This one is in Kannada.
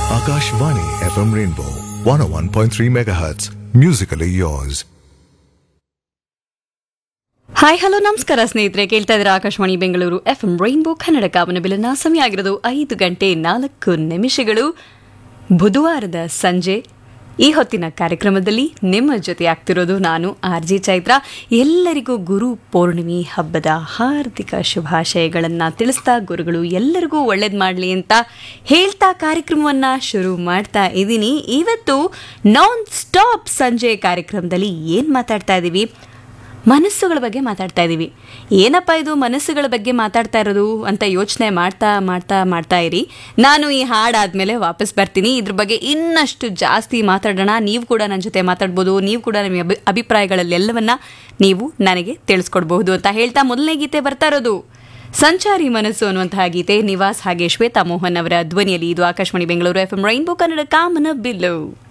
Akashvani FM Rainbow 101.3 MHz. Musically yours. Hi hello ನಮಸ್ಕಾರ ಸ್ನೇಹಿತರೆ ಕೇಳ್ತಾ ಇದ್ದೀರಾ Akashvani Bengaluru F M rainbow Kannada ಕಾಮನ ಬಿಲನ ಸಮಯ ಆಗಿರೋದು ಐದು ಗಂಟೆ ನಾಲ್ಕು ನಿಮಿಷಗಳು ಬುಧವಾರದ ಸಂಜೆ ಈ ಹೊತ್ತಿನ ಕಾರ್ಯಕ್ರಮದಲ್ಲಿ ನಿಮ್ಮ ಜೊತೆ ಆಗ್ತಿರೋದು ನಾನು ಆರ್ ಜಿ ಚೈತ್ರ ಎಲ್ಲರಿಗೂ ಗುರು ಪೌರ್ಣಿಮೆ ಹಬ್ಬದ ಹಾರ್ದಿಕ ಶುಭಾಶಯಗಳನ್ನು ತಿಳಿಸ್ತಾ ಗುರುಗಳು ಎಲ್ಲರಿಗೂ ಒಳ್ಳೇದು ಮಾಡಲಿ ಅಂತ ಹೇಳ್ತಾ ಕಾರ್ಯಕ್ರಮವನ್ನು ಶುರು ಮಾಡ್ತಾ ಇದ್ದೀನಿ ಇವತ್ತು ನಾನ್ ಸ್ಟಾಪ್ ಸಂಜೆ ಕಾರ್ಯಕ್ರಮದಲ್ಲಿ ಏನು ಮಾತಾಡ್ತಾ ಇದ್ದೀವಿ ಮನಸ್ಸುಗಳ ಬಗ್ಗೆ ಮಾತಾಡ್ತಾ ಇದ್ದೀವಿ ಏನಪ್ಪ ಇದು ಮನಸ್ಸುಗಳ ಬಗ್ಗೆ ಮಾತಾಡ್ತಾ ಇರೋದು ಅಂತ ಯೋಚನೆ ಮಾಡ್ತಾ ಮಾಡ್ತಾ ಮಾಡ್ತಾ ಇರಿ ನಾನು ಈ ಹಾಡಾದ್ಮೇಲೆ ವಾಪಸ್ ಬರ್ತೀನಿ ಇದ್ರ ಬಗ್ಗೆ ಇನ್ನಷ್ಟು ಜಾಸ್ತಿ ಮಾತಾಡೋಣ ನೀವು ಕೂಡ ನನ್ನ ಜೊತೆ ಮಾತಾಡ್ಬೋದು ನೀವು ಕೂಡ ನಿಮ್ಮ ಅಭಿ ಅಭಿಪ್ರಾಯಗಳಲ್ಲೆಲ್ಲವನ್ನ ನೀವು ನನಗೆ ತಿಳಿಸ್ಕೊಡ್ಬಹುದು ಅಂತ ಹೇಳ್ತಾ ಮೊದಲನೇ ಗೀತೆ ಬರ್ತಾ ಇರೋದು ಸಂಚಾರಿ ಮನಸ್ಸು ಅನ್ನುವಂತಹ ಗೀತೆ ನಿವಾಸ್ ಹಾಗೆ ಶ್ವೇತಾ ಮೋಹನ್ ಅವರ ಧ್ವನಿಯಲ್ಲಿ ಇದು Akashvani Bengaluru F M rainbow Kannada ಕಾಮನ ಬಿಲ್ಲು